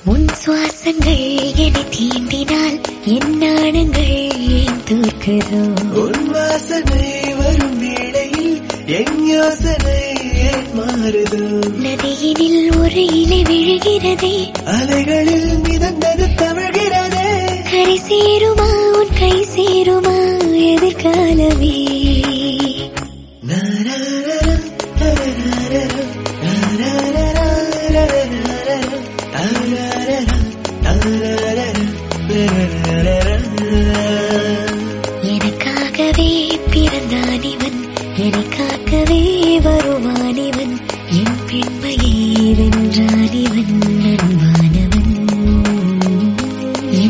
உன் சுவாசங்கள் என்னை தீண்டினால் என் நாணங்கள் ஏன் தூக்குதோ உன் வாசனை வரும் வேளையில் என் யோசனை ஏன் மாறுதோ நதியினில் ஒரு இலை விழுகிறதே அலைகளில் மிதந்தது தவழ்கிறதே கரை சேருமா உன் கை சேருமா எதிர்காலமே எனக்காகவே பிறந்தான் இவன் எனக்காகவே வருவான்